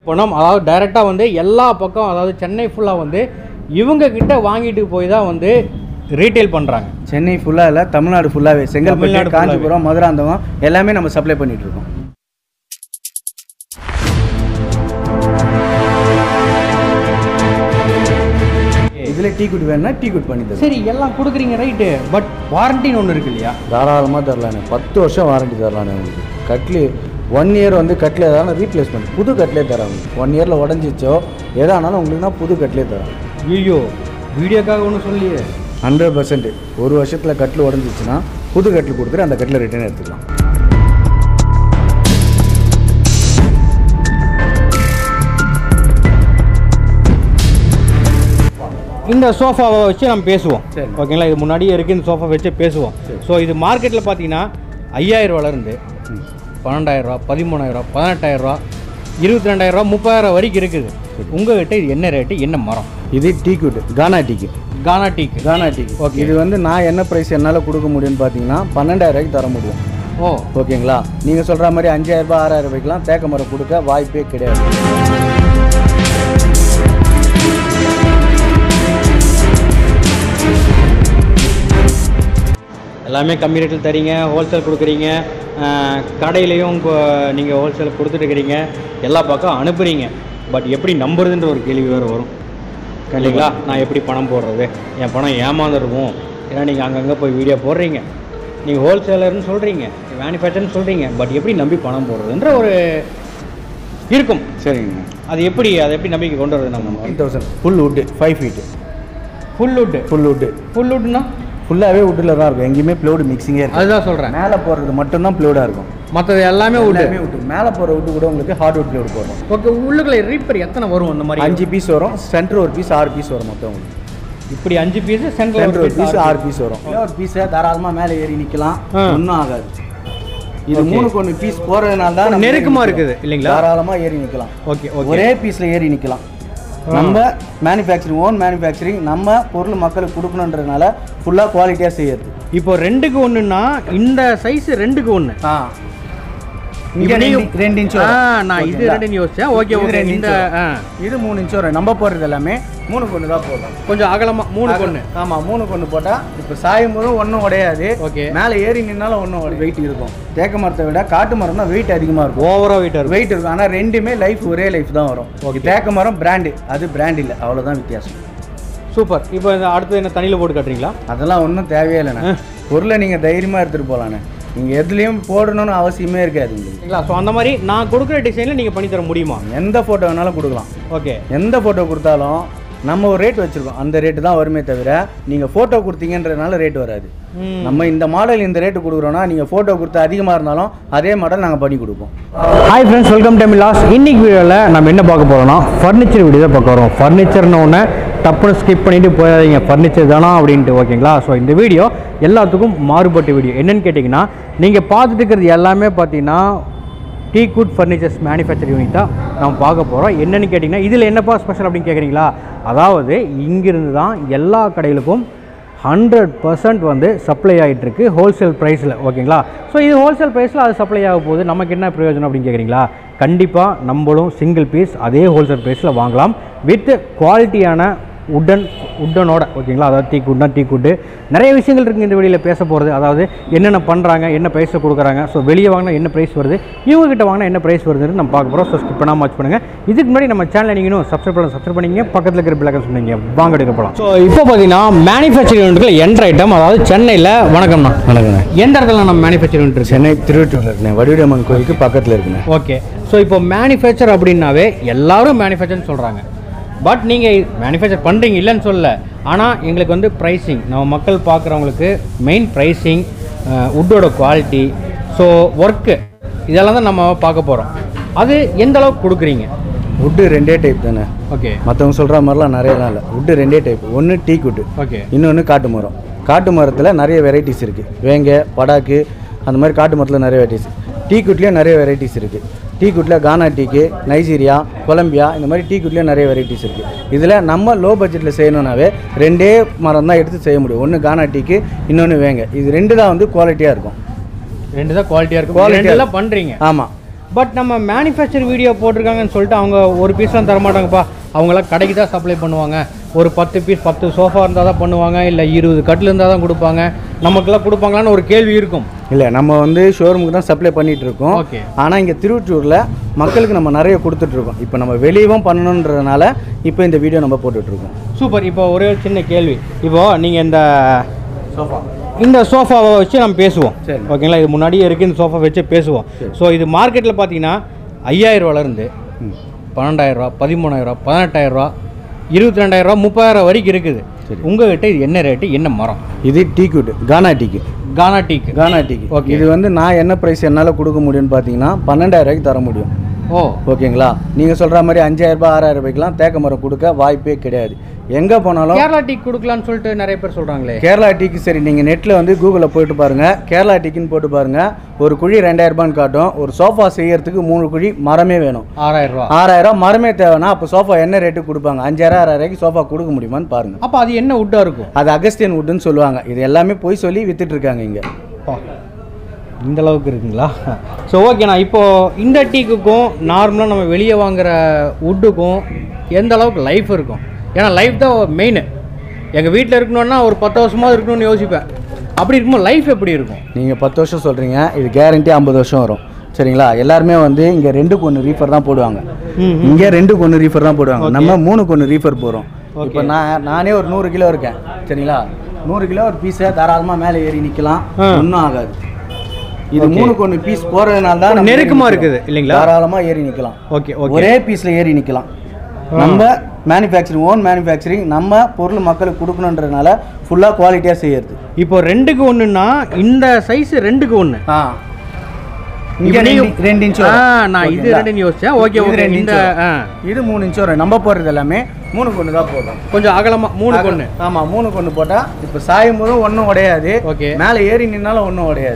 பணம் அதாவது டைரெக்டாக வந்து எல்லா பக்கம் அதாவது சென்னை ஃபுல்லாக வந்து இவங்க கிட்ட வாங்கிட்டு போய் தான் வந்து ரீட்டைல் பண்ணுறாங்க சென்னை ஃபுல்லாக இல்லை தமிழ்நாடு ஃபுல்லாகவே தமிழ்நாடு செங்கல்பட்டு full-ஆவே. காஞ்சிபுரம் மதுராந்தகம் எல்லாமே நம்ம சப்ளை பண்ணிட்டு இருக்கோம் இதில் டீ குட் வேணும்னா டீ குட் பண்ணி தரும் சரி எல்லாம் கொடுக்குறீங்க ரைட்டு பட் வாரண்டின்னு ஒன்று இருக்கு இல்லையா தாராளமாக தரலானே பத்து வருஷம் வாரண்டி தரலானே உங்களுக்கு கட்லி ஒன் இயர் வந்து கட்டில் ஏதாவது ரீப்ளேஸ்மெண்ட் புது கட்டிலே தராங்க ஒன் இயரில் உடஞ்சிச்சோ எதானாலும் உங்களுக்கு தான் புது கட்டிலே தராங்க ஐயோ வீடியோக்காக ஒன்றும் சொல்லியே ஹண்ட்ரட் பர்சன்ட் ஒரு வருஷத்தில் கட்டில் உடஞ்சிச்சுன்னா புது கட்டில் கொடுத்துட்டு அந்த கட்டில் ரிட்டர்ன் எடுத்துக்கலாம் இந்த சோஃபாவை வச்சு நம்ம பேசுவோம் சரி. ஓகேங்களா இது முன்னாடியே இருக்குது இந்த சோஃபா வச்சு பேசுவோம் ஸோ இது மார்க்கெட்டில் பார்த்தீங்கன்னா ஐயாயிரம் ரூபாலேருந்து பன்னெண்டாயிரரூவா பதிமூணாயிரரூவா பதினெட்டாயிரரூவா இருபத்தி ரெண்டாயிரரூவா முப்பதாயிரம் வரைக்கும் இருக்குது உங்ககிட்ட இது என்ன ரேட்டு என்ன மரம் இது டீ குட் கானா டீக்கு கானா டீக்கு கானா டீக்கு Okay. இது வந்து நான் என்ன ப்ரைஸ் என்னால் கொடுக்க முடியும்னு பார்த்தீங்கன்னா பன்னெண்டாயிரம் ரூபாய்க்கு தர முடியும் ஓ ஓகேங்களா நீங்கள் சொல்கிற மாதிரி அஞ்சாயிரம் ரூபாய் ஆறாயிரம் ரூபாய்க்குலாம் தேக்க மரம் கொடுக்க வாய்ப்பே கிடையாது எல்லாமே கம்மி ரேட்டில் தரீங்க ஹோல்சேல் கொடுக்குறீங்க அஹ், கடையிலையும் நீங்கள் ஹோல்சேல் கொடுத்துட்டு இருக்கிறீங்க எல்லா பக்கம் அனுப்புகிறீங்க பட் எப்படி நம்புறதுன்ற ஒரு கேள்வி வேறு வரும் இல்லைங்களா நான் எப்படி பணம் போடுறது என் பணம் ஏமாந்துருக்கும் ஏன்னா நீங்கள் அங்கங்கே போய் வீடியோ போடுறீங்க நீங்கள் ஹோல்சேலர்னு சொல்கிறீங்க மேனுஃபேக்சர்னு சொல்கிறீங்க பட் எப்படி நம்பி பணம் போடுறதுன்ற ஒரு இருக்கும் சரிங்க அது எப்படி அதை எப்படி நம்பிக்கை கொண்டு வரது நம்ம nine thousand full wood five feet full wood full wood full வுட்னா ஃபுல்லாகவே வுட்டில் தான் இருக்கும் எங்கேயுமே ப்ளோடு மிக்சிங்கே இருக்கும் அதுதான் சொல்கிறேன் மேலே போடுறது மட்டும்தான் ப்ளோடாக இருக்கும் மற்றது எல்லாமே வுட்டு எல்லாமே வுட்டு மேலே போகிற வுட்டு கூட உங்களுக்கு ஹார்ட் வுட் ப்ளோடு போடுறோம் ஓகே உள்ளுக்குள்ள ரீப்பர் எத்தனை வரும் அந்த மாதிரி அஞ்சு பீஸ் வரும் சென்டர் ஒரு பீஸ் ஆறு பீஸ் வரும் மொத்தம் உங்களுக்கு இப்படி அஞ்சு பீஸ் சென்டர் சென்டர் ஒரு பீஸ் ஆறு பீஸ் வரும் ஒரு பீஸை தாராளமாக மேலே ஏறி நிற்கலாம் ஆ. ஒன்றும் ஆகாது இது Okay. மூணுக்கு ஒன்று பீஸ் போகிறதுனால தான் நம்ம நெருக்கமா ஏறி இருக்குது, நிக்கிறோம். இல்லைங்களா? தாராளமாக ஏறி நிற்கலாம் ஓகே ஓகே ஒரே பீஸில் ஏறி நிற்கலாம் நம்ம மேனுஃபேக்சரிங் ஓன் மேனுஃபேக்சரிங் நம்ம பொருள் மக்களுக்கு கொடுக்கணுன்றதுனால ஃபுல்லாக குவாலிட்டியாக செய்யறது இப்போ ரெண்டுக்கு ஒண்ணுன்னா இந்த சைஸ் ரெண்டுக்கு ஒண்ணு ஆ இங்க இங்கே நீங்க- ரெண்டு ரெண்டு இன்ச் ஆ, நான் இது ரெண்டுன்னு யோசிச்சேன். Okay, okay. இந்த, ஆ. இது மூணு இன்ச் வரும் நம்ம போடுறது எல்லாமே மூணு கொண்டு தான் போடுறோம் கொஞ்சம் அகலமா மூணு கொண்ணு ஆமா மூணு கொண்டு போட்டா இப்போ சாயும் போதும் ஒன்றும் உடையாது ஓகே மேலே ஏறி நின்னாலும் ஒன்றும் வெயிட் இருக்கும் தேக்க மரத்தை விட காட்டு மரம் தான் வெயிட் அதிகமாக இருக்கும் ஓவரா வெயிட்டா இருக்கும் வெயிட் இருக்கும் ஆனால் ரெண்டுமே லைஃப் ஒரே லைஃப் தான் வரும் Okay. தேக்க மரம் பிராண்டு அது பிராண்ட் இல்லை அவ்வளோதான் வித்தியாசம் சூப்பர் இப்போ இந்த அடுத்து என்ன தண்ணியில போட்டு காட்டுறீங்களா அதெல்லாம் ஒன்றும் தேவையே இல்லைண்ணே பொருளை நீங்கள் தைரியமாக எடுத்துகிட்டு போகலாண்ணே நீங்கள் எதுலேயும் போடணும்னு அவசியமே இருக்காது உங்களுக்கு சரிங்களா ஸோ அந்த மாதிரி நான் கொடுக்குற டிசைனில் நீங்கள் பண்ணி தர முடியுமா எந்த ஃபோட்டோ வேணாலும் கொடுக்கலாம் ஓகே எந்த ஃபோட்டோ கொடுத்தாலும் நம்ம ஒரு ரேட் வச்சுருக்கோம் அந்த ரேட்டு தான் வருமே தவிர நீங்கள் ஃபோட்டோ கொடுத்தீங்கன்றதுனால ரேட் வராது ம். நம்ம இந்த மாடல் இந்த ரேட்டு கொடுக்குறோன்னா நீங்கள் ஃபோட்டோ கொடுத்து அதிகமாக இருந்தாலும் அதே மாடல் நாங்கள் பண்ணி கொடுப்போம் hi friends welcome time loss இன்னைக்கு வீடியோவில் நம்ம என்ன பார்க்க போகிறோம்னா ஃபர்னிச்சர் வீடியோ தான் பார்க்க வரோம் ஃபர்னிச்சர்னு ஒன்று டப்புன்னு ஸ்கிப் பண்ணிட்டு போயாதீங்க ஃபர்னிச்சர் தானா அப்படின்ட்டு ஓகேங்களா ஸோ இந்த வீடியோ எல்லாத்துக்கும் மாறுபட்ட வீடியோ என்னன்னு கேட்டிங்கன்னா நீங்கள் பார்த்துட்டு இருக்கிறது எல்லாமே பார்த்தீங்கன்னா teak wood furnitures manufacture unit தான் நம்ம பார்க்க போகிறோம் என்னன்னு கேட்டிங்கன்னா இதில் என்னப்பா ஸ்பெஷல் அப்படின்னு கேட்குறீங்களா அதாவது இங்கிருந்து தான் எல்லா கடைகளுக்கும் ஹண்ட்ரட் பர்சன்ட் வந்து சப்ளை ஆகிட்டு இருக்கு ஹோல்சேல் ப்ரைஸில் ஓகேங்களா ஸோ இது ஹோல்சேல் ப்ரைஸில் அது சப்ளை ஆக போகுது நமக்கு என்ன பிரயோஜனம் அப்படின்னு கேட்குறீங்களா கண்டிப்பாக நம்மளும் சிங்கிள் பீஸ் அதே ஹோல்சேல் ப்ரைஸில் வாங்கலாம் வித் குவாலிட்டியான உட்டன் உட்டனோட ஓகேங்களா அதாவது டீ குட்னா டீ குட்டு நிறைய விஷயங்கள் இருக்குது இந்த வெளியில் பேச போகிறது அதாவது என்னென்ன பண்ணுறாங்க என்ன ப்ரைஸை கொடுக்குறாங்க ஸோ வெளியே வாங்கினா என்ன ப்ரைஸ் வருது இவங்க கிட்ட வாங்கினா என்ன ப்ரைஸ் வருதுன்னு நம்ம பார்க்க போகிறோம் ஸோ ஸ்கிப் பண்ணாமல் வாட்ச் பண்ணுங்கள் இதுக்கு முன்னாடி நம்ம சேனலை நீங்கள் இன்னும் சப்ஸ்கிரைப் பண்ண சப்ஸ்கிரைப் பண்ணிங்க பக்கத்தில் இருக்கிற பிள்ளைங்க சொன்னீங்க வாங்க எடுக்க போகலாம் ஸோ இப்போ பார்த்தீங்கன்னா மேனுஃபேக்சரிங் யூனிட்டில் என்ட்ரு ஐட்டம் அதாவது சென்னையில் வணக்கம்ண்ணா வணக்கண்ணே எந்த இடத்துல நம்ம மேனுஃபேக்சரிங் யூனிட் இருக்கு சென்னை திருவட்டூரில் இருக்குண்ணே வடிவடியம்மன் கோயிலுக்கு பக்கத்தில் இருக்குண்ணே ஓகே ஸோ இப்போ மேனுஃபேக்சர் அப்படின்னாவே எல்லாரும் மேனுஃபேக்சர்னு சொல்கிறாங்க பட் நீங்கள் மேனுஃபேக்சர் பண்ணுறீங்க இல்லைன்னு சொல்லல ஆனால் எங்களுக்கு வந்து ப்ரைஸிங் நம்ம மக்கள் பார்க்குறவங்களுக்கு மெயின் ப்ரைஸிங் உட்டோட குவாலிட்டி ஸோ ஒர்க்கு இதெல்லாம் தான் நம்ம பார்க்க போகிறோம் அது எந்த அளவுக்கு கொடுக்குறீங்க வுட்டு ரெண்டே டைப் தானே ஓகே மற்றவங்க சொல்கிற மாதிரிலாம் நிறையலாம் இல்லை வுட்டு ரெண்டே டைப் ஒன்று டீ குட்டு ஓகே இன்னொன்று காட்டு மரம் காட்டு மரத்தில் நிறைய வெரைட்டிஸ் இருக்குது வேங்க படாக்கு அந்த மாதிரி காட்டு மரத்தில் நிறைய வெரைட்டிஸ் டீ குட்லேயும் நிறைய வெரைட்டிஸ் இருக்குது டீ குட்டில் கானா டீக்கு நைஜீரியா கொலம்பியா இந்த மாதிரி டீ குட்லேயும் நிறைய வெரைட்டிஸ் இருக்குது இதில் நம்ம லோ பட்ஜெட்டில் செய்யணுன்னாவே ரெண்டே மரம் தான் எடுத்து செய்ய முடியும் ஒன்று கானா டீக்கு இன்னொன்று வேங்க இது ரெண்டு தான் வந்து குவாலிட்டியாக இருக்கும் ரெண்டு தான் குவாலிட்டியாக இருக்கும் Quality-ஆ ரெண்டு தான் பண்ணுறீங்க ஆமாம் பட் நம்ம மேனுஃபேக்சர் வீடியோ போட்டிருக்காங்கன்னு சொல்லிட்டு அவங்க ஒரு பீஸ்லாம் தரமாட்டாங்கப்பா அவங்களாம் கடைக்கு தான் சப்ளை பண்ணுவாங்க ஒரு பத்து பீஸ் பத்து சோஃபா இருந்தால் தான் பண்ணுவாங்க இல்லை இருபது கட்டில் இருந்தால் தான் கொடுப்பாங்க நமக்கெல்லாம் கொடுப்பாங்களான்னு ஒரு கேள்வி இருக்கும் இல்லை நம்ம வந்து ஷோரூமுக்கு தான் சப்ளை பண்ணிட்டு இருக்கோம் ஓகே ஆனால் இங்கே திருவற்றூரில் மக்களுக்கு நம்ம நிறைய கொடுத்துட்ருக்கோம் இப்போ நம்ம வெளியவும் பண்ணணுன்றதுனால இப்போ இந்த வீடியோ நம்ம போட்டுட்ருக்கோம் சூப்பர் இப்போ ஒரே ஒரு சின்ன கேள்வி இப்போ நீங்கள் இந்த சோஃபா இந்த சோஃபாவை வச்சு நம்ம பேசுவோம் சரி. ஓகேங்களா இது முன்னாடியே இருக்குது இந்த சோஃபா வச்சு பேசுவோம் ஸோ இது மார்க்கெட்டில் பார்த்தீங்கன்னா ஐயாயிரம் ரூபாலேருந்து பன்னெண்டாயிரரூவா பதிமூணாயிரரூவா பதினெட்டாயிரரூவா இருபத்தி ரெண்டாயிரரூவா முப்பதாயிரம் வரைக்கும் இருக்குது சரி. உங்ககிட்ட இது என்ன ரேட்டு என்ன மரம் இது டீக்குட் கானா டீக்கு கானா டீக்கு கானா டீக்கு Okay. இது வந்து நான் என்ன ப்ரைஸ் என்னால் கொடுக்க முடியும்னு பார்த்தீங்கன்னா பன்னெண்டாயிரம் ரூபாய்க்கு தர முடியும் ஓ ஓகேங்களா நீங்கள் சொல்கிற மாதிரி அஞ்சாயிரம் ரூபாய் ஆறாயிரம் ரூபாய்க்குலாம் தேக்க மரம் கொடுக்க வாய்ப்பே கிடையாது எங்கே போனாலும் கேரளா டீக் கொடுக்கலான்னு சொல்லிட்டு நிறைய பேர் சொல்கிறாங்களே கேரளா டீக்கு சரி நீங்கள் நெட்டில் வந்து கூகுளில் போயிட்டு பாருங்கள் கேரளா டீக்குன்னு போட்டு பாருங்கள் ஒரு குழி ரெண்டாயிரம் ரூபான்னு காட்டும் ஒரு சோஃபா செய்யறதுக்கு மூணு குழி மரமே வேணும் ஆறாயிரம் ரூபா ஆறாயிரம் மரமே தேவைன்னா அப்போ சோஃபா என்ன ரேட்டு கொடுப்பாங்க அஞ்சாயிரம் ஆறாயிரம் ரூபாய்க்கு சோஃபா கொடுக்க முடியுமான்னு பாருங்கள் அப்போ அது என்ன வுட்டாக இருக்கும் அது அகஸ்டியன் வுட்டுன்னு சொல்லுவாங்க இது எல்லாமே போய் சொல்லி வித்துட்டு இருக்காங்க இங்கே அப்பா, இந்த அளவுக்கு இருக்குங்களா ஸோ ஓகேண்ணா இப்போது இந்த டீக்குக்கும் நார்மலாக நம்ம வெளியே வாங்குற வுட்டுக்கும் எந்த அளவுக்கு லைஃப் இருக்கும் ஏன்னா லைஃப் தான் மெயின் எங்கள் வீட்டில் இருக்கணும்னா ஒரு பத்து வருஷமாக இருக்கணும்னு யோசிப்பேன் அப்படி இருக்கும்போது லைஃப் எப்படி இருக்கும் நீங்கள் பத்து வருஷம் சொல்கிறீங்க இது கேரண்டி ஐம்பது வருஷம் வரும் சரிங்களா எல்லாருமே வந்து இங்கே ரெண்டுக்கு ஒன்று ரீஃபர் தான் போடுவாங்க ம், இங்கே ரெண்டுக்கு ஒன்று ரீஃபர் தான் போடுவாங்க நம்ம மூணுக்கு ஒன்று ரீஃபர் போகிறோம் Okay. இப்போ நான் நானே ஒரு நூறு கிலோ இருக்கேன் சரிங்களா நூறு கிலோ ஒரு பீஸை தாராளமாக மேலே ஏறி நிற்கலாம் ஆ. ஒன்றும் ஆகாது இது Okay. மூணுக்கு ஒன்று பீஸ் போகிறதுனால தான் நம்ம நெருக்கமா ஏறி இருக்குது, நிக்கிறோம். இல்லைங்களா? தாராளமாக ஏறி நிற்கலாம் ஓகே ஓகே ஒரே பீஸில் ஏறி நிற்கலாம் நம்ம மேனுஃபேக்சரிங் ஓன் மேனுஃபேக்சரிங் நம்ம பொருள் மக்களுக்கு கொடுக்கணுன்றதுனால ஃபுல்லாக குவாலிட்டியாக செய்யறது இப்போ ரெண்டுக்கு ஒன்றுனா இந்த சைஸ் ரெண்டுக்கு ஒன்று ஆ இப்போ இங்கே நீங்க- ரெண்டு ரெண்டு இன்ச் ஆ நான் இது ரெண்டுன்னு யோசிச்சேன் ஓகே இது ஓகே ரெண்டு இந்த inch ஆ இது மூணு இன்ச் வரும் நம்ம போடுறது எல்லாமே மூணு கொண்டு தான் போடுறோம் கொஞ்சம் அகலமாக மூணு ஒன்று ஆமாம் மூணு கொண்டு போட்டால் இப்போ சாயும் போதும் ஒன்றும் உடையாது ஓகே மேலே ஏறி நின்னாலும் ஒன்றும் உடையாது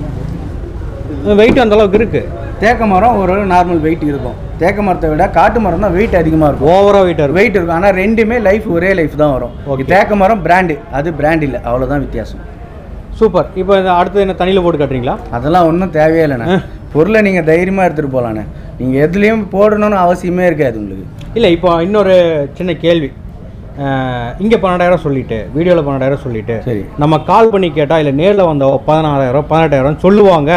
வெயிட் அந்த அளவுக்கு இருக்கு தேக்க மரம் ஒரு நார்மல் வெயிட் இருக்கும் தேக்க மரத்தை விட காட்டு மரம் தான் வெயிட் அதிகமாக இருக்கும் ஓவரா வெயிட்டாக இருக்கும் வெயிட் இருக்கும் ஆனால் ரெண்டுமே லைஃப் ஒரே லைஃப் தான் வரும் Okay. தேக்க மரம் பிராண்டு அது பிராண்ட் இல்லை அவ்வளோதான் வித்தியாசம் சூப்பர் இப்போ இந்த அடுத்து என்ன தண்ணியில் போட்டு காட்டுறீங்களா அதெல்லாம் ஒன்றும் தேவையே இல்லைண்ணே பொருளை நீங்கள் தைரியமாக எடுத்துகிட்டு போகலாண்ணே நீங்கள் எதுலேயும் போடணும்னு அவசியமே இருக்காது உங்களுக்கு இல்லை இப்போ இன்னொரு சின்ன கேள்வி இங்கே பன்னெண்டாயிரம் சொல்லிட்டு வீடியோவில் பன்னெண்டாயிரம் சொல்லிட்டு சரி நம்ம கால் பண்ணி கேட்டால் இல்லை நேரில் வந்தவோ பதினாறாயிரம் பதினெட்டாயிரம் சொல்லுவாங்க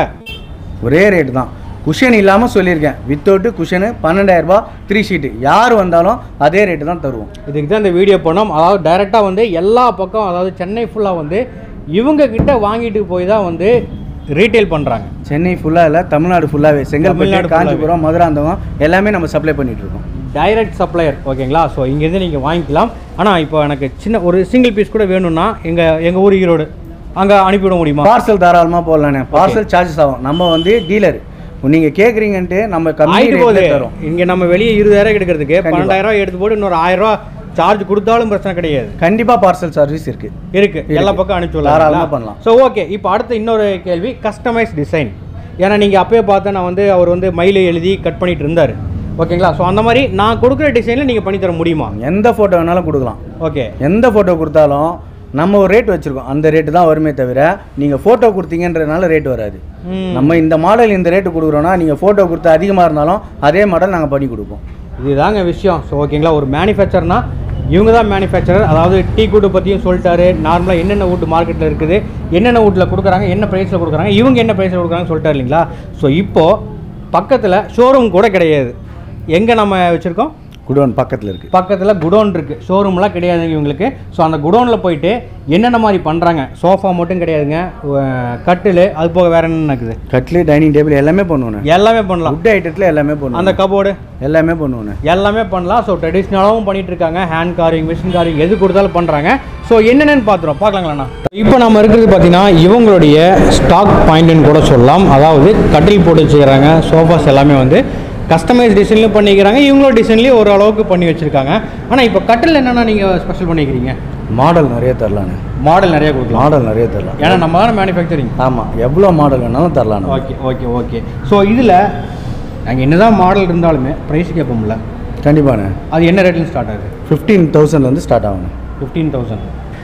ஒரே ரேட்டு தான் குஷன் இல்லாமல் சொல்லியிருக்கேன் வித்தவுட்டு குஷனு பன்னெண்டாயிரரூபா த்ரீ ஷீட்டு யார் வந்தாலும் அதே ரேட்டு தான் தருவோம் இதுக்கு தான் இந்த வீடியோ பண்ணோம் அதாவது டைரெக்டாக வந்து எல்லா பக்கம் அதாவது சென்னை ஃபுல்லாக வந்து இவங்க கிட்ட வாங்கிட்டு போய் தான் வந்து ரீட்டைல் பண்ணுறாங்க சென்னை ஃபுல்லாக இல்லை தமிழ்நாடு ஃபுல்லாகவே தமிழ்நாடு செங்கல்பட்டு full-ஆவே. காஞ்சிபுரம் மதுராந்தகம் எல்லாமே நம்ம சப்ளை பண்ணிட்டு இருக்கோம் டைரக்ட் சப்ளையர் ஓகேங்களா ஸோ இங்கேருந்து நீங்கள் வாங்கிக்கலாம் ஆனால் இப்போ எனக்கு சின்ன ஒரு சிங்கிள் பீஸ் கூட வேணும்னா எங்கள் எங்கள் ஊர் ஈரோடு அங்கே அனுப்பிவிட முடியுமா பார்சல் தாராளமாக போடலாண்ணே பார்சல் சார்ஜஸ் ஆகும் நம்ம வந்து டீலர் நீங்கள் கேட்குறீங்கன்ட்டு நம்ம கம்மி ஆயிட்டு போகுது ரேட்ல தரோம் இங்கே நம்ம வெளியே இருபதாயிரம் எடுக்கிறதுக்கு கண்டிப்பா. பன்னெண்டாயிரம் எடுத்து போட்டு இன்னொரு ஆயிரம் ரூபா சார்ஜ் கொடுத்தாலும் பிரச்சனை கிடையாது கண்டிப்பாக பார்சல் சர்வீஸ் இருக்குது இருக்கு இருக்கு. எல்லா பக்கம் அனுப்பிச்சு தாராளமா விடலாம் பண்ணலாம். ஸோ ஓகே இப்போ அடுத்து இன்னொரு கேள்வி கஸ்டமைஸ் டிசைன் ஏன்னா நீங்கள் அப்பயே பார்த்தா நான் வந்து அவர் வந்து மயிலை எழுதி கட் பண்ணிட்டு இருந்தார் ஓகேங்களா ஸோ அந்த மாதிரி நான் கொடுக்குற டிசைனில் நீங்கள் பண்ணி தர முடியுமா எந்த ஃபோட்டோ வேணாலும் கொடுக்கலாம் ஓகே எந்த ஃபோட்டோ கொடுத்தாலும் நம்ம ஒரு ரேட் வச்சுருக்கோம் அந்த ரேட்டு தான் வருமே தவிர நீங்கள் ஃபோட்டோ கொடுத்தீங்கன்றதுனால ரேட் வராது ம். நம்ம இந்த மாடல் இந்த ரேட்டு கொடுக்குறோன்னா நீங்கள் ஃபோட்டோ கொடுத்து அதிகமாக இருந்தாலும் அதே மாடல் நாங்கள் பண்ணி கொடுப்போம் இதுதாங்க விஷயம் ஸோ ஓகேங்களா ஒரு மேனுஃபேக்சர்னா இவங்க தான் மேனுஃபேக்சரர் அதாவது டீ கூட்டு பற்றியும் சொல்லிட்டாரு நார்மலாக என்னென்ன வுட் மார்க்கெட்டில் இருக்குது என்னென்ன வுட்டில் கொடுக்குறாங்க என்ன ப்ரைஸில் கொடுக்குறாங்க இவங்க என்ன ப்ரைஸில் கொடுக்குறாங்கன்னு சொல்லிட்டாரு இல்லைங்களா ஸோ இப்போது பக்கத்தில் ஷோரூம் கூட கிடையாது எங்கே நம்ம வச்சுருக்கோம் குடோன் பக்கத்தில் இருக்குது பக்கத்தில் குடோன் இருக்குது ஷோரூம்லாம் கிடையாதுங்க இவங்களுக்கு ஸோ அந்த குடோனில் போயிட்டு என்னென்ன மாதிரி பண்ணுறாங்க சோஃபா மட்டும் கிடையாதுங்க அஹ் கட்டில் அது போக வேறு என்ன இருக்குது கட்லு டைனிங் டேபிள் எல்லாமே பண்ணுவேன் எல்லாமே பண்ணலாம் ஃபுட் ஐட்டத்தில் எல்லாமே பண்ணுவோம் அந்த கபோர்டு எல்லாமே பண்ணுவேன் எல்லாமே பண்ணலாம் ஸோ ட்ரெடிஷ்னலாகவும் பண்ணிட்டு இருக்காங்க ஹேண்ட் காரிங் மிஷின் காரிங் எது கொடுத்தாலும் பண்ணுறாங்க ஸோ என்னென்னு பார்த்துருவோம் பார்க்கலாங்களா இப்போ நம்ம இருக்கிறது பார்த்தீங்கன்னா இவங்களுடைய ஸ்டாக் பாயிண்ட்னு கூட சொல்லலாம் அதாவது கட்டில் போட்டு செய்கிறாங்க சோஃபாஸ் எல்லாமே வந்து கஸ்டமைஸ் டிசைன்லையும் பண்ணிக்கிறாங்க இவங்களோட டிசைன்லேயும் ஒரு அளவுக்கு பண்ணி வச்சுருக்காங்க ஆனால் இப்போ கட்டில் என்னென்னா நீங்கள் ஸ்பெஷல் பண்ணிக்கிறீங்க மாடல் நிறைய தரலாண்ணே மாடல் நிறைய கொடுக்கலாம் மாடல் நிறைய தரலாம் ஏன்னா நம்ம தானே மேனுஃபேக்சரிங் ஆமாம் எவ்வளோ மாடல் வேணாலும் தரலாம் நம்ம. ஓகே ஓகே ஓகே ஸோ இதில் நாங்கள் என்னதான் மாடல் இருந்தாலுமே ப்ரைஸ் கேட்போம்ல கண்டிப்பாண்ணே அது என்ன ரேட்லேருந்து ஸ்டார்ட் ஆகுது ஃபிஃப்டீன் தௌசண்ட்லேருந்து ஸ்டார்ட் ஆகணும் ஃபிஃப்டீன் தௌசண்ட்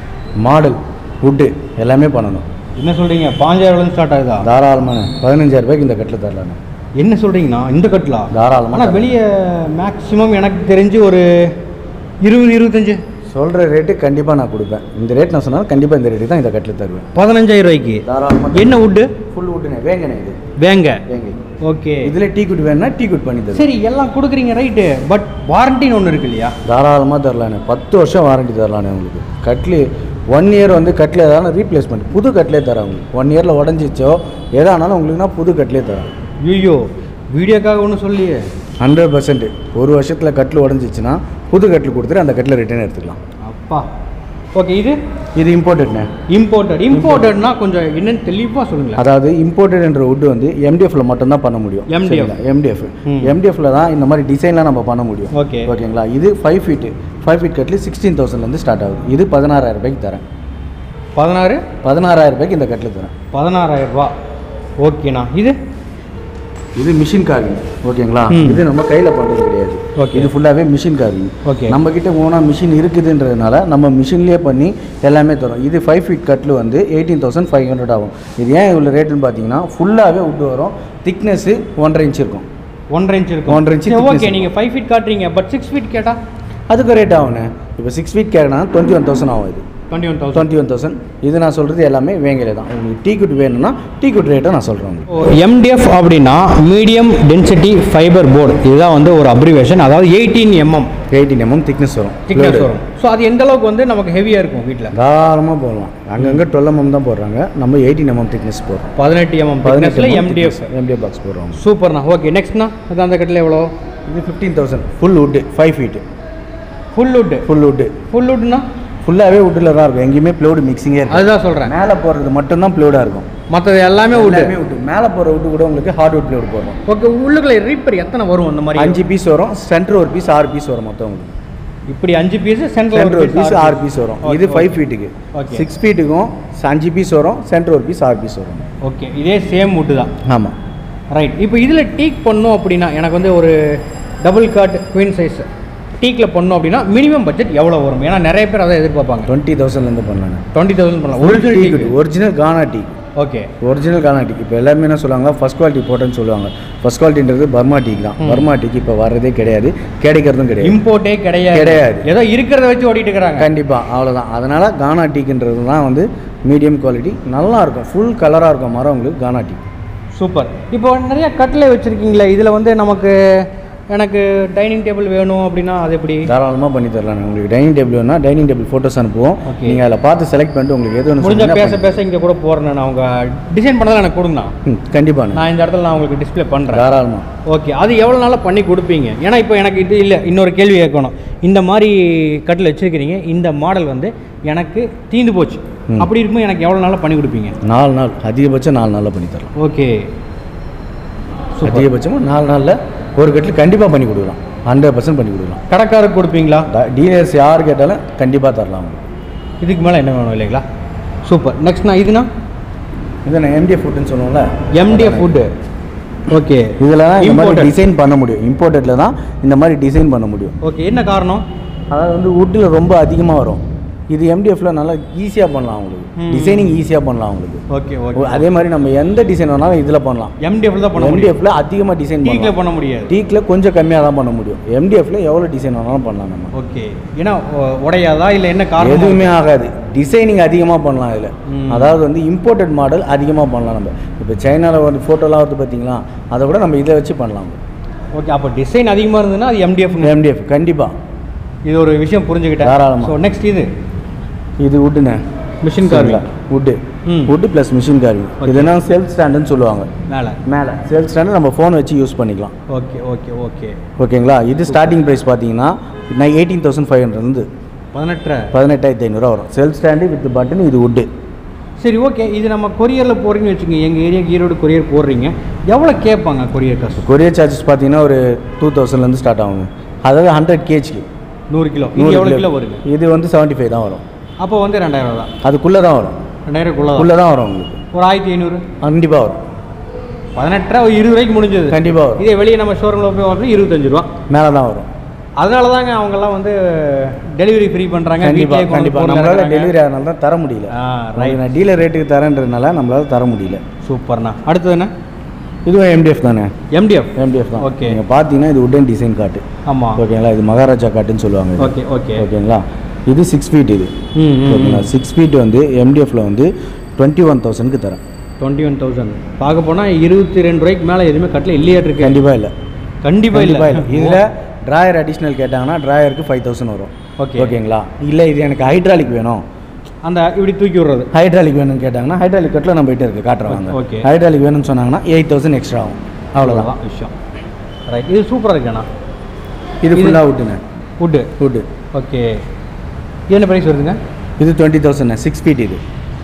மாடல் வுட்டு எல்லாமே பண்ணணும் என்ன சொல்கிறீங்க பாஞ்சாயிரம்லேருந்து ஸ்டார்ட் ஆகுதா தாராளமான பதினஞ்சாயிரம் ரூபாய்க்கு இந்த கட்டில் தரலாண்ணே என்ன சொல்கிறீங்கண்ணா இந்த கட்டிலா தாராளமாக ஆனால் வெளியே மேக்ஸிமம் எனக்கு தெரிஞ்சு ஒரு இருபது இருபத்தஞ்சு சொல்கிற ரேட்டு கண்டிப்பாக நான் கொடுப்பேன் இந்த ரேட் நான் சொன்னாலும் கண்டிப்பாக இந்த ரேட்டு தான் இந்த கட்டில் தருவேன் பதினஞ்சாயிரம் ரூபாய்க்கு தாராளமாக என்ன வுட்டு ஃபுல் வுட்டுனே வேங்கண்ணே இது வேங்க வேங்க ஓகே இதில் டீ குட் வேணும்னா டீ குட் பண்ணி தருவேன் சரி எல்லாம் கொடுக்குறீங்க ரைட்டு பட் வாரண்டின்னு ஒன்று இருக்கு இல்லையா தாராளமாக தரலானே பத்து வருஷம் வாரண்டி தரலானே உங்களுக்கு கட்லு ஒன் இயர் வந்து கட்டில் ஏதாவது ரீப்ளேஸ்மெண்ட் புது கட்டிலே தரேன் உங்களுக்கு ஒன் இயரில் உடஞ்சிச்சோ எதானாலும் உங்களுக்குனா புது கட்டிலே தரேன் ஐயோ வீடியோக்காக ஒன்றும் சொல்லியே ஹண்ட்ரட் பர்சன்ட் ஒரு வருஷத்தில் கட்டில் உடஞ்சிச்சுன்னா புது கட்டில் கொடுத்துட்டு அந்த கட்டில் ரிட்டர்ன் எடுத்துக்கலாம் அப்பா ஓகே இது இது இம்போர்ட்டட்னே இம்போர்ட்டட் இம்போர்ட்டட்னா கொஞ்சம் என்னன்னு தெளிவாக சொல்லுங்களேன் அதாவது இம்போர்ட்டட் என்ற வுட்டு வந்து எம்டிஎஃப்ல மட்டும்தான் பண்ண முடியும் MDF. எம்டிஎஃப் ம். எம்டிஎஃப்ல தான் இந்த மாதிரி டிசைன்லாம் நம்ம பண்ண முடியும் ஓகே ஓகேங்களா இது ஃபைவ் ஃபீட்டு ஃபைவ் ஃபீட் கட்டில் சிக்ஸ்டீன் தௌசண்ட்லேருந்து ஸ்டார்ட் ஆகுது இது பதினாறாயிரம் ரூபாய்க்கு தரேன் பதினாறு பதினாறாயிரம் ரூபாய்க்கு இந்த கட்டில் தரேன் பதினாறாயிரம் ரூபா ஓகேண்ணா இது இது மிஷின் கார்விங் ஓகேங்களா ம். இது நம்ம கையில் பண்ணுறது கிடையாது Okay. இது ஃபுல்லாகவே மிஷின் கார்விங் ஓகே நம்ம கிட்ட ஓனா மிஷின் இருக்குதுன்றதுனால நம்ம மிஷின்லேயே பண்ணி எல்லாமே தரோம் இது ஃபைவ் ஃபீட் கட்டில் வந்து எயிட்டீன் தௌசண்ட் ஃபைவ் ஹண்ட்ரட் ஆகும் இது ஏன் இவ்வளோ ரேட்டுன்னு பார்த்தீங்கன்னா ஃபுல்லாகவே விட்டு வரும் திக்னஸ்ஸு ஒன்றரை இன்ச் இருக்கும் ஒன்றரை இன்ச் இருக்கும் ஒன்றரை inch சரி, thickness ஓகே நீங்கள் ஃபைவ் ஃபீட் காட்டுறீங்க பட் சிக்ஸ் ஃபீட் கேட்டால் அதுக்கு ரேட் ஆகுண்ணே இப்போ சிக்ஸ் ஃபீட் கேட்கனா டுவெண்ட்டி ஒன் தௌசண்ட் ஆகும் இது twenty one thousand twenty one thousand இது நான் சொல்கிறது எல்லாமே வேங்கலே தான் உங்களுக்கு டீ குட் வேணும்னா டீ குட் ரேட்டை நான் சொல்கிறேன் உங்களுக்கு எம்டிஎஃப் அப்படின்னா மீடியம் டென்சிட்டி ஃபைபர் போர்டு இதுதான் வந்து ஒரு அப்ரிவேஷன் அதாவது eighteen mm eighteen mm thickness வரும் திக்னஸ் வரும் ஸோ அது எந்த அளவுக்கு வந்து நமக்கு ஹெவியாக இருக்கும் வீட்டில் தாராளமாக போடலாம் அங்கங்கே டுவெல் எம்எம் தான் போடுறாங்க நம்ம எயிட்டீன் எம்எம் திக்னஸ் போடுறோம் பதினெட்டு எம்எம் பதினெட்டில் எம்டிஎஃப் எம்டிஎஃப் பாக்ஸ் போடுறோம் சூப்பர்ண்ணா ஓகே நெக்ஸ்ட்ண்ணா அது அந்த கட்டில் எவ்வளோ இது fifteen thousand full wood five feet full wood full wood full வுட்னா ஃபுல்லாகவே வுட்டில் தான் இருக்கும் எங்கேயுமே ப்ளோடு மிக்சிங்கே இருக்கும் அதுதான் சொல்கிறேன் மேலே போடுறது மட்டும்தான் ப்ளோடாக இருக்கும் மற்றது எல்லாமே வுட்டு எல்லாமே வுட்டு மேலே போகிற வுட்டு கூட உங்களுக்கு ஹார்ட் வுட் ப்ளோடு போடுறோம் ஓகே உள்ளுக்குள்ள ரீப்பர் எத்தனை வரும் அந்த மாதிரி அஞ்சு பீஸ் வரும் சென்டர் ஒரு பீஸ் ஆறு பீஸ் வரும் மொத்தம் உங்களுக்கு இப்படி அஞ்சு பீஸ் சென்டர் சென்டர் ஒரு பீஸ் ஆறு பீஸ் வரும் இது ஃபைவ் ஃபீட்டுக்கு Okay. சிக்ஸ் ஃபீட்டுக்கும் அஞ்சு பீஸ் வரும் சென்டர் ஒரு பீஸ் ஆறு பீஸ் வரும் ஓகே இதே சேம் வுட்டு தான் ஆமாம் ரைட் இப்போ இதில் டீக் பண்ணோம் அப்படின்னா எனக்கு வந்து ஒரு டபுள் காட் குவீன் சைஸ் டீக்கில் பண்ணோம் அப்படின்னா மினிமம் பட்ஜெட் எவ்வளோ வரும் ஏன்னா நிறைய பேர் அதை எதிர்பார்ப்பாங்க டுவெண்ட்டி தௌசண்ட்லேருந்து பண்ணலாங்க டுவெண்ட்டி தௌசண்ட் பண்ணலாம் ஒரிஜினல் ஒரிஜினல் டீ ஒரிஜினல் கானா டீ ஓகே ஒரிஜினல் கானா டீ இப்போ எல்லாமே என்ன சொல்லுவாங்க ஃபர்ஸ்ட் குவாலிட்டி போட்டேன்னு சொல்லுவாங்க ஃபர்ஸ்ட் குவாலிட்டின்றது பர்மா டீக்கு தான் பர்மா டீக்கு இப்போ வர்றதே கிடையாது கிடைக்கிறதும் கிடையாது இம்போர்ட்டே கிடையாது கிடையாது. ஏதோ இருக்கிறத வச்சு ஓட்டிட்டு இருக்கிறாங்க கண்டிப்பாக அவ்வளோதான் அதனால் கானா டீக்குன்றது தான் வந்து மீடியம் குவாலிட்டி நல்லா இருக்கும் ஃபுல் கலராக இருக்கும் மரம் உங்களுக்கு கானா டீ சூப்பர் இப்போ நிறைய கட்டில் வச்சுருக்கீங்களே இதில் வந்து நமக்கு எனக்கு டைனிங் டேபிள் வேணும் அப்படின்னா அது எப்படி தாராளமாக பண்ணி தரலாம் உங்களுக்கு டைனிங் டேபிள் வேணா டைனிங் டேபிள் ஃபோட்டோஸ் அனுப்புவோம் Okay. நீங்கள் அதில் பார்த்து செலக்ட் பண்ணிட்டு உங்களுக்கு எது ஒன்று முடிஞ்ச பேச பேச இங்கே கூட போகிறேன் நான் அவங்க டிசைன் பண்ணதான் எனக்கு கொடுங்கண்ணா ம் கண்டிப்பாக நான் இந்த இடத்துல நான் உங்களுக்கு டிஸ்ப்ளே பண்ணுறேன் தாராளமாக ஓகே அது எவ்வளோ நாளாக பண்ணி கொடுப்பீங்க ஏன்னா இப்போ எனக்கு இது இல்லை இன்னொரு கேள்வி கேட்கணும் இந்த மாதிரி கட்டில் வச்சுருக்கிறீங்க இந்த மாடல் வந்து எனக்கு தீந்து போச்சு ம். அப்படி இருக்கும்போது எனக்கு எவ்வளோ நாளாக பண்ணி கொடுப்பீங்க நாலு நாள் அதிகபட்சம் நாலு நாளில் பண்ணி தரலாம் ஓகே சூப்பர் அதிகபட்சமாக நாலு நாளில் ஒரு கட்டில் கண்டிப்பாக பண்ணி கொடுக்கலாம் ஹண்ட்ரட் பர்சன்ட் பண்ணி கொடுக்கலாம் கடைக்காரருக்கு கொடுப்பீங்களா டீலர்ஸ் யார் கேட்டாலும் கண்டிப்பாக தரலாம் உங்களுக்கு இதுக்கு மேலே என்ன வேணும் இல்லைங்களா சூப்பர் நெக்ஸ்ட்னா இதுனா இதை நான் எம்டிஎஃப் ஃபுட்டுன்னு சொல்லுவோம்ல எம்டிஎஃப் ஃபுட்டு ஓகே இதில் தான் இந்த மாதிரி Imported. டிசைன் பண்ண முடியும் இம்போர்ட்டடில் தான் இந்த மாதிரி டிசைன் பண்ண முடியும் ஓகே என்ன காரணம் அதாவது வந்து வுட்டில் ரொம்ப அதிகமாக வரும் இது எம்டிஎஃப்ல நல்லா ஈஸியாக பண்ணலாம் உங்களுக்கு ம். டிசைனிங் ஈஸியாக பண்ணலாம் உங்களுக்கு ஓகே ஓகே அதே மாதிரி நம்ம எந்த டிசைன் வேணாலும் இதில் பண்ணலாம் எம்டிஎஃப்ல தான் பண்ண முடியும் எம்டிஎஃப்ல அதிகமாக டிசைன் டீக்கில் பண்ணலாம் பண்ண முடியாது டீக்கில் கொஞ்சம் கம்மியாக தான் பண்ண முடியும் எம்டிஎஃப்ல எவ்வளோ டிசைன் வேணாலும் பண்ணலாம் நம்ம ஓகே ஏன்னா உ- உடையாதா இல்லை என்ன காரணம் எதுவுமே ஆகாது டிசைனிங் அதிகமாக பண்ணலாம் இதில் ம். அதாவது வந்து இம்போர்ட்டட் மாடல் அதிகமாக பண்ணலாம் நம்ம இப்போ சைனாவில் ஒரு ஃபோட்டோலாம் வருது பார்த்தீங்களா அதை கூட நம்ம இதை வச்சு பண்ணலாம் ஓகே அப்போ டிசைன் அதிகமாக இருந்ததுன்னா அது எம்டிஎஃப் எம்டிஎஃப் கண்டிப்பாக இது ஒரு விஷயம் புரிஞ்சுக்கிட்டேன் தாராளமா. ஸோ நெக்ஸ்ட் இது இது வுட்டுண்ணே மிஷின் கார்விங் வுட்டு ம். Wood plus machine carving Okay. இது என்ன செல்ஃப் ஸ்டாண்டுன்னு சொல்லுவாங்க மேலே மேலே செல்ஃப் ஸ்டாண்டு நம்ம ஃபோன் வச்சு யூஸ் பண்ணிக்கலாம் ஓகே ஓகே ஓகே ஓகேங்களா இது ஸ்டார்டிங் ப்ரைஸ் பார்த்தீங்கன்னா நான் எயிட்டீன் தௌசண்ட் ஃபைவ் ஹண்ட்ரட்லேருந்து பதினெட்டு பதினெட்டாயிரத்தி ஐநூறுரூவா வரும் செல்ஃப் ஸ்டாண்டு வித் பட்டன் இது வுட்டு சரி ஓகே இது நம்ம கொரியரில் போடுறீங்கன்னு வச்சுக்கோங்க எங்கள் ஏரியாக்கு ஈரோடு கொரியர் போடுறீங்க எவ்வளோ கேட்பாங்க கொரியர் காசு கொரியர் சார்ஜஸ் பார்த்தீங்கன்னா ஒரு டூ தௌசண்ட்லேருந்து ஸ்டார்ட் ஆகும் அதாவது ஹண்ட்ரட் கேஜி நூறு கிலோ இது எவ்வளோ கிலோ வருங்க இது வந்து செவன்ட்டி ஃபைவ் தான் வரும் அப்போ வந்து ரெண்டாயிரம் ரூபா தான் அதுக்குள்ளே தான் வரும் ரெண்டாயிரக்குள்ள உள்ளே தான் வரும் உங்களுக்கு ஒரு ஆயிரத்தி ஐநூறு கண்டிப்பாக வரும் பதினெட்டரை ஒரு இருபது ரூபாய்க்கு முடிஞ்சது கண்டிப்பாக வரும் இதே வெளியே நம்ம ஷோரூமில் போய் வாங்கினா இருபத்தஞ்சு ரூபா மேலே தான் வரும் அதனால தாங்க அவங்கெல்லாம் வந்து டெலிவரி ஃப்ரீ பண்ணுறாங்க கண்டிப்பாக கண்டிப்பாக நம்மளால் டெலிவரி ஆகிறனால தான் தர முடியல ஆ ரைட் ரைட் நான் டீலர் ரேட்டுக்கு தரேன்றதுனால நம்மளால தர முடியல சூப்பர்ண்ணா அடுத்தது என்ன இதுவும் எம்டிஎஃப் தானே எம்டிஎஃப் எம்டிஎஃப் தான் Okay. நீங்கள் பார்த்தீங்கன்னா இது உடன் டிசைன் காட்டு ஆமாம் ஓகேங்களா இது மகாராஜா காட்டுன்னு சொல்லுவாங்க இது. ஓகே ஓகே ஓகேங்களா இது சிக்ஸ் ஃபீட் இது ம் ம் ஓகேங்களா சிக்ஸ் ஃபீட் வந்து எம்டிஎஃப்ல வந்து டுவெண்ட்டி ஒன் தௌசண்ட்க்கு தரேன் டுவெண்ட்டி ஒன் தௌசண்ட் பார்க்க போனால் இருபத்தி ரெண்டு ரூபாய்க்கு மேலே எதுவுமே கட்டில் இல்லையா இருக்கு கண்டிப்பாக இல்லை கண்டிப்பாக கண்டிப்பாக இல்லை இல்லை இதில் ட்ராயர் அடிஷ்னல் கேட்டாங்கன்னா ட்ராயருக்கு ஃபைவ் தௌசண்ட் வரும் ஓகே ஓகேங்களா இல்லை இது எனக்கு ஹைட்ராலிக் வேணும் அந்த இப்படி தூக்கி விடுறது ஹைட்ராலிக் வேணும்னு கேட்டாங்கன்னா ஹைட்ராலிக் கட்டில் நம்ம போயிட்டு இருக்கு காட்டுறாங்க Okay. ஹைட்ராலிக் வேணும்னு சொன்னாங்கன்னா எயிட் தௌசண்ட் எக்ஸ்ட்ரா ஆகும் அவ்வளோதான் அவ்வளோதான் விஷயம் ரைட் இது சூப்பராக இருக்குண்ணா இது இது- ஃபுல்லாக விட்டுங்க வுட்டு வுட்டு ஓகே இது என்ன ப்ரைஸ் வருதுங்க இது டுவெண்ட்டி தௌசண்ட் சிக்ஸ் ஃபீட் இது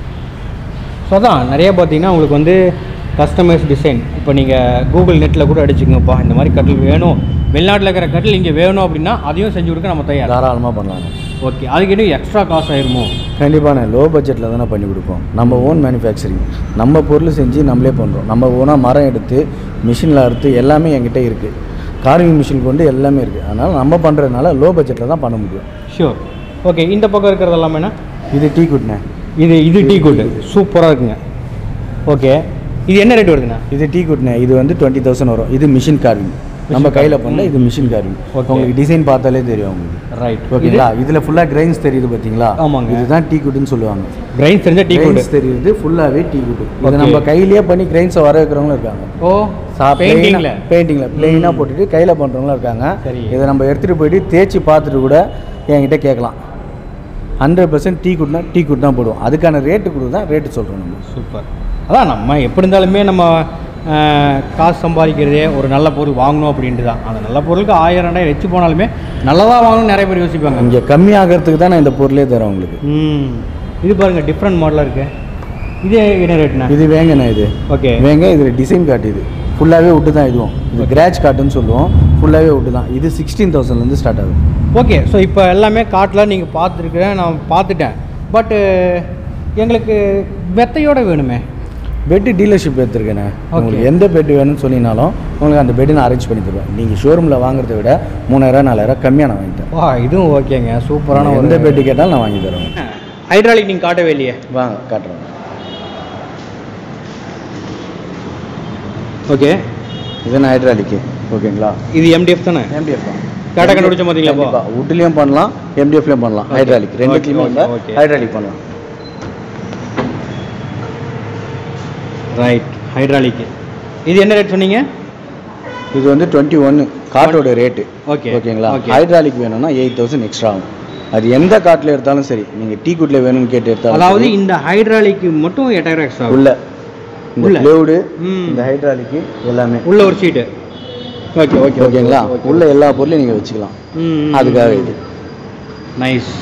ஸோ அதான் நிறைய பார்த்தீங்கன்னா உங்களுக்கு வந்து கஸ்டமைஸ் டிசைன் இப்போ நீங்கள் கூகுள் நெட்டில் கூட அடிச்சுக்கோங்கப்பா இந்த மாதிரி கட்டில் வேணும் வெளிநாட்டில் இருக்கிற கட்டில் இங்கே வேணும் அப்படின்னா அதையும் செஞ்சு கொடுக்க நம்ம தயார் தாராளமாக பண்ணலாம் ஓகே அதுக்கு இன்னும் எக்ஸ்ட்ரா காசு ஆயிருமோ கண்டிப்பாக லோ பட்ஜெட்டில் தானே பண்ணி கொடுப்போம் நம்ம ஓன் மேனுஃபேக்சரிங் நம்ம பொருள் செஞ்சு நம்மளே பண்ணுறோம் நம்ம ஓனாக மரம் எடுத்து மிஷினில் அறுத்து எல்லாமே என்கிட்ட இருக்குது கார்விங் மிஷின் கொண்டு எல்லாமே இருக்குது அதனால் நம்ம பண்ணுறதுனால லோ பட்ஜெட்டில் தான் பண்ண முடியும் ஷியோர் ஓகே இந்த பக்கம் இருக்கிறது எல்லாமே என்ன இது டீ குட்னே இது இது டீ குட் சூப்பராக இருக்குங்க ஓகே இது என்ன ரேட் வருதுண்ணா இது டீ குட்னே இது வந்து டுவெண்ட்டி தௌசண்ட் வரும் இது மிஷின் கார்விங் நம்ம கையில் பண்ணல இது மிஷின் கார்விங் Okay. உங்களுக்கு டிசைன் பார்த்தாலே தெரியும் உங்களுக்கு ரைட் ஓகேங்களா இதில் ஃபுல்லாக கிரைன்ஸ் தெரியுது பார்த்தீங்களா ஆமாங்க. இதுதான் டீ குட்டுன்னு சொல்லுவாங்க கிரைன் தெரிஞ்ச டீ குட் கிரைன்ஸ் தெரியுது ஃபுல்லாகவே டீ குட்டு Okay. இது நம்ம கையிலேயே பண்ணி கிரைன்ஸை வர வைக்கிறவங்களும் இருக்காங்க ஓ பெயிண்டிங்கில் பெயிண்டிங்கில் பிளெயினாக போட்டுட்டு கையில் பண்ணுறவங்களும் இருக்காங்க சரி. இதை நம்ம எடுத்துகிட்டு போயிட்டு தேய்ச்சி பார்த்துட்டு கூட என்கிட்ட கேட்கலாம் ஹண்ட்ரட் பர்சன்ட் டீ குட்னா டீ குட் தான் போடுவோம் அதுக்கான ரேட்டு கொடுத்து தான் ரேட்டு சொல்கிறோம் நம்ம சூப்பர் அதான் நம்ம எப்படி இருந்தாலுமே நம்ம அஹ், காசு சம்பாதிக்கிறதே ஒரு நல்ல பொருள் வாங்கணும் அப்படின்ட்டு தான் அந்த நல்ல பொருளுக்கு ஆயிரம் ரெண்டாயிரம் வச்சு போனாலுமே நல்லதாக வாங்கணும்னு நிறைய பேர் யோசிப்பாங்க இங்கே கம்மியாகிறதுக்கு தான் நான் இந்த பொருளே தரேன் உங்களுக்கு ம் இது பாருங்கள் டிஃப்ரெண்ட் மாடலாக இருக்கு இது என்ன ரேட்ண்ணா இது வேங்கண்ணா இது ஓகே வேங்க இதில் டிசைன் காட்டு இது ஃபுல்லாகவே விட்டு தான் இதுவும் இது கிராச் காட்டுன்னு சொல்லுவோம் ஃபுல்லாகவே விட்டு தான் இது சிக்ஸ்டீன் தௌசண்ட்லேருந்து ஸ்டார்ட் ஆகுது ஓகே ஸோ இப்போ எல்லாமே காட்டில் நீங்கள் பார்த்துருக்குறேன் நான் பார்த்துட்டேன் பட்டு எங்களுக்கு வெத்தையோட வேணுமே பெட்டு டீலர்ஷிப் எடுத்துருக்கேண்ணே உங்களுக்கு எந்த பெட்டு வேணும்னு சொன்னீங்கனாலும் உங்களுக்கு அந்த பெட்டு நான் அரேஞ்ச் பண்ணி தருவேன் நீங்கள் ஷோரூமில் வாங்குறதை விட மூணாயிரம் நாலாயிரம் கம்மியாக நான் வாங்கி தரேன் வா இதுவும் ஓகேங்க சூப்பரான ஒரு எந்த பெட்டு கேட்டாலும் நான் வாங்கி தருவேன் ஹைட்ராலிக் நீங்கள் காட்டவே இல்லையே வாங்க காட்டுறேன் ஓகே இது நான் ஹைட்ராலிக்கு ஓகேங்களா இது எம்டிஎஃப் தானே எம்டிஎஃப் தான் கரெக்டாக கண்டுபிடிச்ச பார்த்தீங்களா இப்போ வுட்லேயும் பண்ணலாம் எம்டிஎஃப்லேயும் பண்ணலாம் Okay. ஹைட்ராலிக் ரெண்டுத்துலையுமே Okay, இல்லை okay. ஹைட்ராலிக் பண்ணலாம் ரைட் ஹைட்ராலிக் இது என்ன ரேட் சொன்னீங்க இது வந்து டுவெண்ட்டி ஒன்று காட்டோட ரேட்டு Okay, ஓகேங்களா okay. ஹைட்ராலிக் வேணும்னா எயிட் தௌசண்ட் எக்ஸ்ட்ரா ஆகும் அது எந்த காட்டில் எடுத்தாலும் சரி நீங்கள் டீ குட்டில் வேணும்னு கேட்டு எடுத்தாலும் அதாவது சரி, இந்த ஹைட்ராலிக் மட்டும் எட்டாயிரம் எக்ஸ்ட்ரா உள்ள இந்த உள்ள? ப்ளேவுடு ம். இந்த ஹைட்ராலிக்கு எல்லாமே உள்ள ஒரு சீட்டு ஓகே ஓகே ஓகேங்களா உள்ள எல்லா பொருளையும் நீங்கள் வச்சுக்கலாம் அதுக்காக இது நைஸ்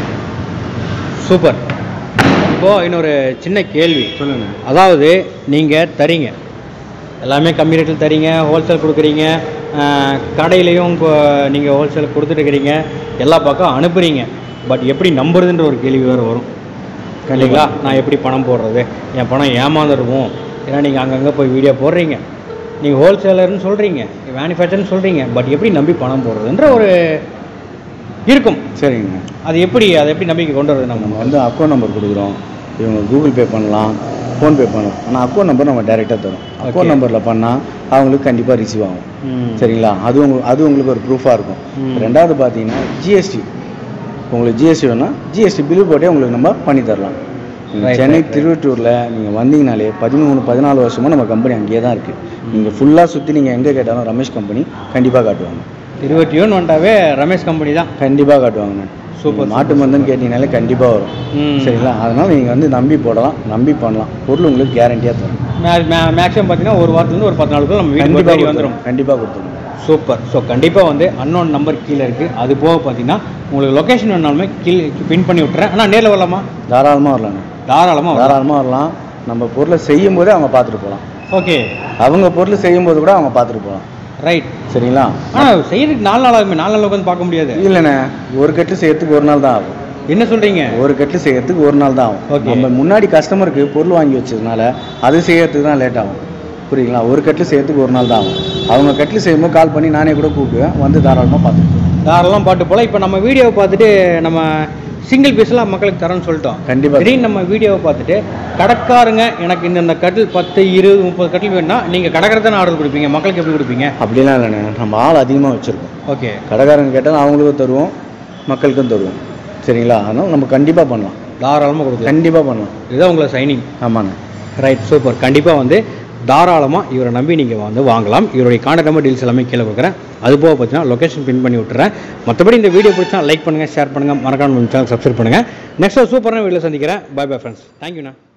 சூப்பர் இப்போ இன்னொரு சின்ன கேள்வி சொல்லுங்க அதாவது நீங்கள் தரீங்க எல்லாமே கம்மி ரேட்டில் தரீங்க ஹோல்சேல் கொடுக்குறீங்க அஹ், கடையிலையும் இப்போ நீங்கள் ஹோல்சேல் கொடுத்துட்டுருக்கிறீங்க எல்லா பக்கம் அனுப்புறீங்க பட் எப்படி நம்புறதுன்ற ஒரு கேள்வி வேறு வரும் கண்டிங்களா நான் எப்படி பணம் போடுறது என் பணம் ஏமாந்துருவோம் ஏன்னா நீங்கள் அங்கங்கே போய் வீடியோ போடுறீங்க நீங்கள் ஹோல்சேலர்னு சொல்கிறீங்க மேனுஃபேக்சர்னு சொல்கிறீங்க பட் எப்படி நம்பி பணம் போடுறதுன்ற ஒரு இருக்கும் சரிங்க அது எப்படி அதை எப்படி நம்பிக்கை கொண்டு வரது நம்ம நம்ம வந்து அக்கௌண்ட் நம்பர் கொடுக்குறோம் இவங்க கூகுள் பே பண்ணலாம் ஃபோன்பே பண்ணலாம் ஆனால் அக்கௌண்ட் நம்பர் நம்ம டைரெக்டாக தரோம் அக்கௌண்ட் நம்பரில் பண்ணால் அவங்களுக்கு கண்டிப்பாக ரிசீவ் ஆகும் ம். சரிங்களா அது உங்களுக்கு அது உங்களுக்கு ஒரு ப்ரூஃபாக இருக்கும் ம். ரெண்டாவது பார்த்தீங்கன்னா ஜிஎஸ்டி உங்களுக்கு ஜிஎஸ்டி வேணும்னா ஜிஎஸ்டி பில் போட்டே உங்களுக்கு நம்ம பண்ணி தரலாம் நீங்க Right, சென்னை right, right. திருவட்டூரில் நீங்கள் வந்தீங்கனாலே பதிமூணு பதினாலு வருஷமாக நம்ம கம்பெனி அங்கேயே தான் இருக்குது நீங்கள் ஃபுல்லாக சுற்றி நீங்கள் எங்கே கேட்டாலும் ரமேஷ் கம்பெனி கண்டிப்பாக காட்டுவாங்க இருபத்தி ஒன்று வந்துட்டாவே ரமேஷ் கம்பெனி தான் கண்டிப்பாக காட்டுவாங்க Super, சூப்பர் மாட்டு மருந்துன்னு கேட்டிங்கனாலே கண்டிப்பாக வரும் ம். சரிங்களா அதனால் நீங்கள் வந்து நம்பி போடலாம் நம்பி பண்ணலாம் பொருள் உங்களுக்கு கேரண்டியாக தரும் மேக்ஸிமம் பார்த்தீங்கன்னா ஒரு வாரத்துலேருந்து ஒரு பத்து நாளுக்குள்ள நம்ம வீட்டுக்கு கண்டிப்பாக தேடி வந்துடும் கண்டிப்பாக கொடுத்துருவோம் சூப்பர் ஸோ கண்டிப்பாக வந்து அன்னோன் நம்பர் கீழே இருக்குது அது போக பார்த்தீங்கன்னா உங்களுக்கு லொக்கேஷன் வேணாலுமே கீழே பின் பண்ணி விட்டுறேன் ஆனால் நேரில் வரலாமா தாராளமாக வரலாங்க தாராளமாக வரலாம் தாராளமாக வரலாம் நம்ம பொருளை செய்யும் போதே அவங்க பார்த்துட்டு போகலாம் ஓகே அவங்க பொருள் செய்யும் போது கூட அவங்க பார்த்துட்டு போகலாம் ரைட் சரிங்களா ஆனால் செய்யறதுக்கு நாலு நாள் ஆகுமே நாலு நாள் உட்காந்து பார்க்க முடியாது இல்லைண்ணே ஒரு கட்டு செய்யறதுக்கு ஒரு நாள் தான் ஆகும் என்ன சொல்கிறீங்க ஒரு கட்டு செய்யறதுக்கு ஒரு நாள் தான் ஆகும் Okay. நம்ம முன்னாடி கஸ்டமருக்கு பொருள் வாங்கி வச்சதுனால அது செய்யறதுக்கு தான் லேட் ஆகும் புரியுங்களா ஒரு கட்டில் செய்யறதுக்கு ஒரு நாள் தான் ஆகும் அவங்க கட்டில் செய்யும்போது கால் பண்ணி நானே கூட கூப்பிடுவேன் வந்து தாராளமாக பார்த்துட்டு தாராளமாக பாட்டு போல் இப்போ நம்ம வீடியோவை பார்த்துட்டு நம்ம சிங்கிள் பீஸ்லாம் மக்களுக்கு தரோம்னு சொல்லிட்டோம் கண்டிப்பா. திடீர்னு நம்ம வீடியோவை பார்த்துட்டு கடைக்காரங்க எனக்கு இந்த இந்த கட்டில் பத்து இருபது முப்பது கட்டில் வேணும்னா நீங்கள் கடைக்காரர் தானே ஆர்டர் கொடுப்பீங்க மக்களுக்கு எப்படி கொடுப்பீங்க அப்படிலாம் இல்லைண்ணே நம்ம ஆள் அதிகமாக வச்சுருக்கோம் ஓகே கடைக்காரங்க கேட்டால் அவங்களுக்கும் தருவோம் மக்களுக்கும் தருவோம் சரிங்களா அதனால் நம்ம கண்டிப்பாக பண்ணலாம் தாராளமாக கொடுக்கலாம் கண்டிப்பாக பண்ணலாம் இதுதான் உங்களை சைனிங் ஆமாண்ணே ரைட் சூப்பர் கண்டிப்பாக வந்து தாராளமாக இவரை நம்பி நீங்கள் வந்து வாங்கலாம் இவருடைய கான்டாக்ட் நம்பர் டீல்ஸ் எல்லாமே கீழே கொடுக்குறேன் அது போக பார்த்தீங்கன்னா லொகேஷன் பின் பண்ணி விட்டுறேன் மற்றபடி இந்த வீடியோ பிடிச்சா லைக் பண்ணுங்கள் ஷேர் பண்ணுங்கள் மறக்காம சேனல் சப்ஸ்கிரைப் பண்ணுங்கள் நெக்ஸ்ட் சூப்பரான வீடியோ சந்திக்கிறேன் பை பை ஃப்ரெண்ட்ஸ் தேங்க்யூண்ணா